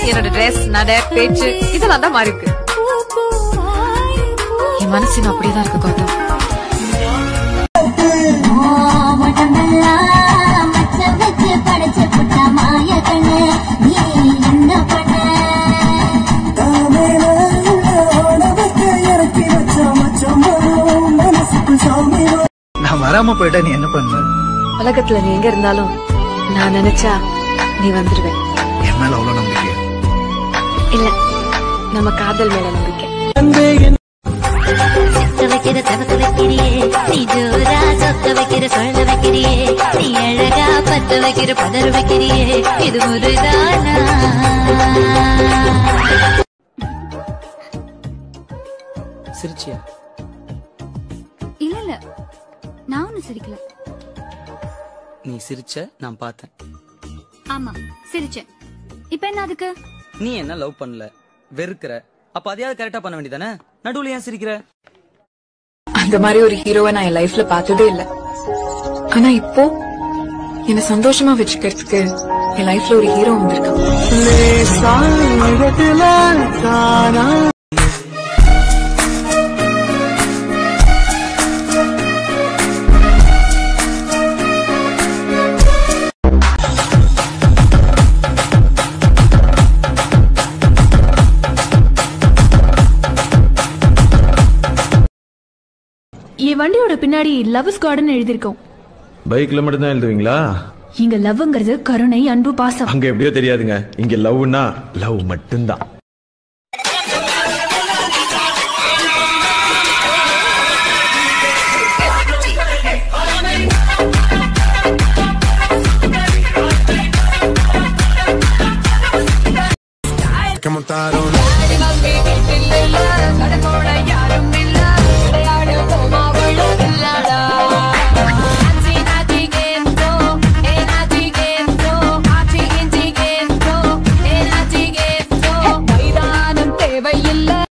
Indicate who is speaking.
Speaker 1: என்னோட ட்ரெஸ் நட பேச்சு இதெல்லாம் தான் மாறி இருக்கு என் மனசு இன்னும் அப்படியேதான் இருக்கு கௌதம்
Speaker 2: உடம்பெல்லாம் மச்ச வச்சு படைச்சு புட்ட மாய கண்ணு நீ என்ன பண்ண
Speaker 3: நான் வராம போயிட்டா நீ என்ன பண்ண
Speaker 1: உலகத்துல நீ எங்க இருந்தாலும் நான் நினைச்சா நீ வந்துருவேன்
Speaker 3: என் மேல அவ்வளவு நம்பிக்கை
Speaker 1: இல்ல நம்ம காதல் மேல நம்பிக்கை
Speaker 2: சிக்க வைக்கிற தவக்க வைக்கிறியே நீ ஜோரா சொக்க வைக்கிற சொல்ல வைக்கிறியே நீ அழகா பத்த வைக்கிற பதற வைக்கிறியே இது முருதானா
Speaker 4: சிரிச்சியா
Speaker 5: இல்ல இல்ல நான் ஒண்ணு சிரிக்கல
Speaker 4: நீ சிரிச்ச நான் பார்த்தேன்
Speaker 5: ஆமா சிரிச்சேன் இப்ப என்ன அதுக்கு
Speaker 4: நீ என்ன லவ் பண்ணல வெறுக்கிற அப்ப அதையாவது கரெக்டா பண்ண வேண்டியதானே நடுவுல ஏன் சிரிக்கிற
Speaker 6: அந்த மாதிரி ஒரு ஹீரோவை நான் என் லைஃப்ல பார்த்ததே இல்ல ஆனா இப்போ என்ன சந்தோஷமா வச்சுக்கிறதுக்கு என் லைஃப்ல ஒரு ஹீரோ வந்திருக்கான்
Speaker 7: என் வண்டியோட பின்னாடி லவ்ஸ் கார்டன் எழுதியிருக்கோம்
Speaker 8: பைக்ல மட்டும் தான் எழுதுவீங்களா
Speaker 7: இங்க லவ்ங்கிறது கருணை அன்பு பாசம்
Speaker 8: அங்க எப்படியோ தெரியாதுங்க இங்க லவ்னா லவ் மட்டும்தான்
Speaker 9: que montaron.